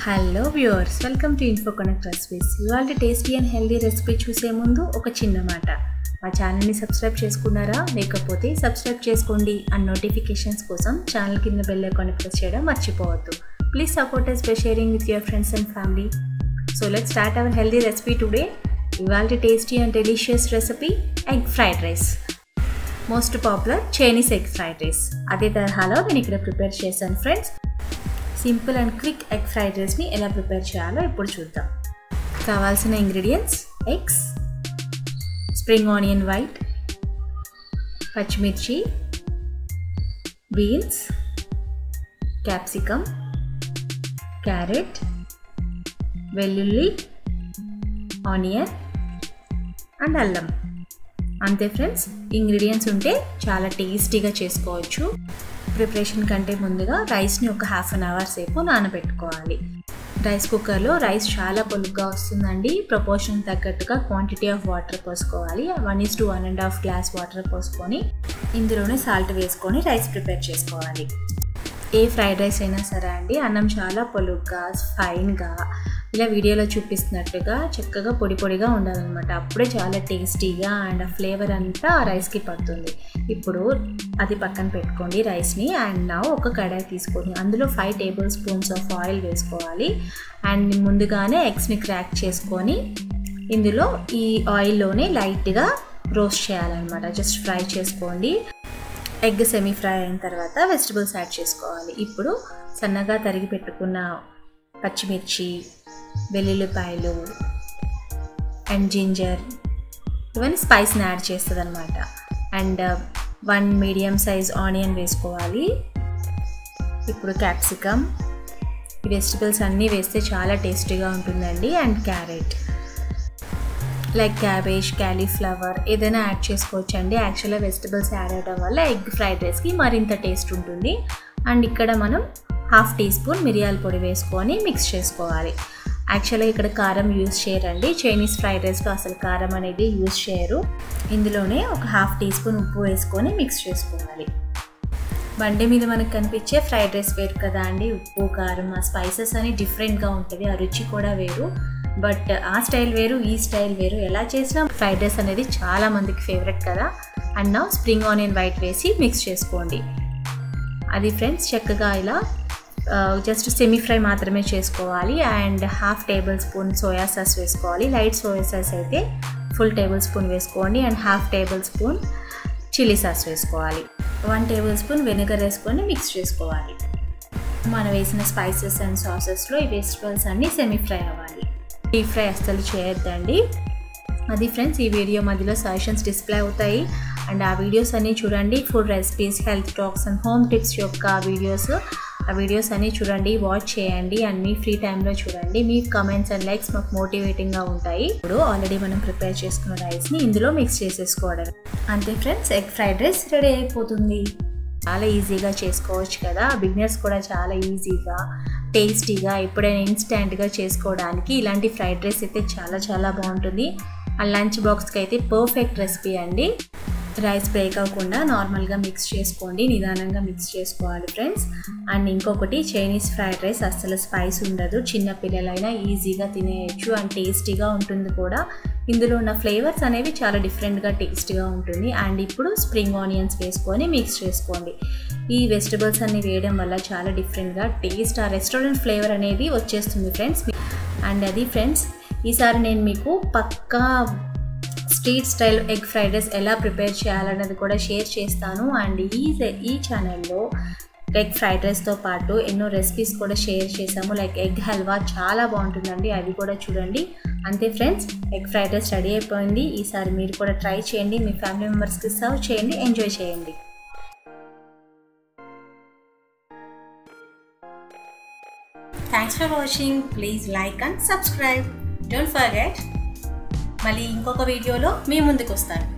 hello viewers welcome to info connect recipes ఇవాళ tasty and healthy recipe చూసే ముందు ఒక చిన్న మాట మా ఛానల్ని సబ్స్క్రైబ్ చేసుకున్నారా లేకపోతే సబ్స్క్రైబ్ చేసుకోండి అండ్ నోటిఫికేషన్స్ కోసం ఛానల్ కింద బెల్ ఐకాన్ ప్రెస్ చేయడం మర్చిపోవద్దు please support us by sharing with your friends and family so let start our healthy recipe today ఇవాళ tasty and delicious recipe egg fried rice most popular Chinese egg fried rice అదే తరహాలో నేను ఇక్కడ prepare చేశాను friends simple and quick egg fried రైస్ని ఎలా prepare చేయాలో ఇప్పుడు చూద్దాం కావాల్సిన ingredients eggs spring onion white పచ్చిమిర్చి బీన్స్ క్యాప్సికమ్ క్యారెట్ వెల్లుల్లి ఆనియన్ అండ్ అల్లం అంతే ఫ్రెండ్స్ ఇంగ్రీడియంట్స్ ఉంటే చాలా టేస్టీగా చేసుకోవచ్చు ప్రిపరేషన్ కంటే ముందుగా రైస్ని ఒక హాఫ్ అన్ అవర్ సేపు నానబెట్టుకోవాలి రైస్ కుక్కర్లో రైస్ చాలా పొలుగ్గా వస్తుందండి ప్రపోర్షన్ తగ్గట్టుగా క్వాంటిటీ ఆఫ్ వాటర్ పోసుకోవాలి one is to one and half glass water పోసుకొని ఇందులోనే సాల్ట్ వేసుకొని రైస్ ప్రిపేర్ చేసుకోవాలి ఏ ఫ్రైడ్ రైస్ అయినా సరే అండి అన్నం చాలా పొలుగ్గా ఫైన్గా ఇలా వీడియోలో చూపిస్తున్నట్టుగా చక్కగా పొడి పొడిగా ఉండాలన్నమాట అప్పుడే చాలా టేస్టీగా అండ్ ఆ ఫ్లేవర్ అంతా ఆ రైస్కి పడుతుంది ఇప్పుడు అది పక్కన పెట్టుకోండి రైస్ని అండ్ నా ఒక కడాయి తీసుకొని అందులో five tablespoons of oil వేసుకోవాలి అండ్ ముందుగానే ఎగ్స్ని క్రాక్ చేసుకొని ఇందులో ఈ ఆయిల్లోనే లైట్గా రోస్ట్ చేయాలన్నమాట జస్ట్ ఫ్రై చేసుకోండి ఎగ్ సెమీ ఫ్రై అయిన తర్వాత వెజిటబుల్స్ యాడ్ చేసుకోవాలి ఇప్పుడు సన్నగా తరిగి పెట్టుకున్న పచ్చిమిర్చి వెల్లుల్లిపాయలు అండ్ జింజర్ ఇవన్నీ స్పైస్ని యాడ్ చేస్తుంది అనమాట and one medium size onion వేసుకోవాలి ఇప్పుడు క్యాప్సికమ్ ఈ వెజిటబుల్స్ అన్నీ వేస్తే చాలా టేస్టీగా ఉంటుందండి and carrot like cabbage cauliflower ఏదైనా యాడ్ చేసుకోవచ్చు అండి యాక్చువల్గా వెజిటబుల్స్ యాడ్ అవ్వడం వల్ల ఎగ్ ఫ్రైడ్ రైస్కి మరింత టేస్ట్ ఉంటుంది అండ్ ఇక్కడ మనం హాఫ్ టీ స్పూన్ మిరియాల పొడి వేసుకొని మిక్స్ చేసుకోవాలి యాక్చువల్గా ఇక్కడ కారం యూజ్ చేయరండి చైనీస్ ఫ్రైడ్ రైస్లో అసలు కారం అనేది యూజ్ చేయరు ఇందులోనే ఒక హాఫ్ టీ స్పూన్ ఉప్పు వేసుకొని మిక్స్ చేసుకోవాలి బండి మీద మనకు కనిపించే ఫ్రైడ్ రైస్ వేరు కదా అండి ఉప్పు కారం ఆ స్పైసెస్ అని డిఫరెంట్గా ఉంటుంది ఆ రుచి కూడా వేరు బట్ ఆ స్టైల్ వేరు ఈ స్టైల్ వేరు ఎలా చేసినా ఫ్రైడ్ రైస్ అనేది చాలా మందికి ఫేవరెట్ కదా అండ్ నా స్ప్రింగ్ ఆనియన్ వైట్ వేసి మిక్స్ చేసుకోండి అది ఫ్రెండ్స్ చక్కగా ఇలా జస్ట్ సెమీ ఫ్రై మాత్రమే చేసుకోవాలి and half tablespoon soya sauce వేసుకోవాలి లైట్ సోయా సాస్ అయితే ఫుల్ టేబుల్ స్పూన్ వేసుకోండి and half tablespoon chilli sauce వేసుకోవాలి వన్ టేబుల్ స్పూన్ వెనిగర్ వేసుకొని మిక్స్ చేసుకోవాలి మనం వేసిన స్పైసెస్ అండ్ సాసెస్లో ఈ వెజిటబుల్స్ అన్నీ సెమీ ఫ్రై అవ్వాలి డీప్ ఫ్రై అస్సలు చేయొద్దండి అది ఫ్రెండ్స్ ఈ వీడియో మధ్యలో సజెషన్స్ డిస్ప్లే అవుతాయి అండ్ ఆ వీడియోస్ అన్నీ చూడండి food recipes health talks and home tips యొక్క వీడియోస్ ఆ వీడియోస్ అన్నీ చూడండి వాచ్ చేయండి అండ్ మీ ఫ్రీ టైంలో చూడండి మీ కమెంట్స్ అండ్ లైక్స్ మాకు మోటివేటింగ్గా ఉంటాయి ఇప్పుడు ఆల్రెడీ మనం ప్రిపేర్ చేసుకున్న రైస్ని ఇందులో మిక్స్ చేసేసుకోవడం అంతే friends egg fried rice ready అయిపోతుంది చాలా ఈజీగా చేసుకోవచ్చు కదా బిగినర్స్ కూడా చాలా ఈజీగా టేస్టీగా ఎప్పుడైనా ఇన్స్టెంట్గా చేసుకోవడానికి ఇలాంటి ఫ్రైడ్ రైస్ అయితే చాలా చాలా బాగుంటుంది ఆ లంచ్ బాక్స్కి అయితే పర్ఫెక్ట్ రెసిపీ అండి రైస్ బ్రేక్ అవ్వకుండా నార్మల్గా మిక్స్ చేసుకోండి నిదానంగా మిక్స్ చేసుకోవాలి ఫ్రెండ్స్ అండ్ ఇంకొకటి చైనీస్ ఫ్రైడ్ రైస్ అస్సలు స్పైస్ ఉండదు చిన్న పిల్లలైనా ఈజీగా తినేయచ్చు అండ్ టేస్టీగా ఉంటుంది కూడా ఇందులో ఉన్న ఫ్లేవర్స్ అనేవి చాలా డిఫరెంట్గా టేస్టీగా ఉంటుంది అండ్ ఇప్పుడు స్ప్రింగ్ ఆనియన్స్ వేసుకొని మిక్స్ చేసుకోండి ఈ వెజిటబుల్స్ అన్ని వేయడం వల్ల చాలా డిఫరెంట్గా టేస్ట్ ఆ రెస్టారెంట్ ఫ్లేవర్ అనేది వచ్చేస్తుంది ఫ్రెండ్స్ అండ్ అది ఫ్రెండ్స్ ఈసారి నేను మీకు పక్కా street style egg fried rice ఎలా ప్రిపేర్ చేయాలన్నది కూడా షేర్ చేస్తాను అండ్ ఈ ఈ ఛానల్లో ఎగ్ ఫ్రైడ్ రైస్తో పాటు ఎన్నో రెసిపీస్ కూడా షేర్ చేసాము లైక్ ఎగ్ హల్వా చాలా బాగుంటుందండి అది కూడా చూడండి అంతే friends egg fried rice ready అయిపోయింది ఈసారి మీరు కూడా ట్రై చేయండి మీ ఫ్యామిలీ మెంబర్స్కి సర్వ్ చేయండి ఎంజాయ్ చేయండి thanks for watching please like and subscribe don't forget మళ్ళీ ఇంకొక వీడియోలో మీ ముందుకు వస్తాను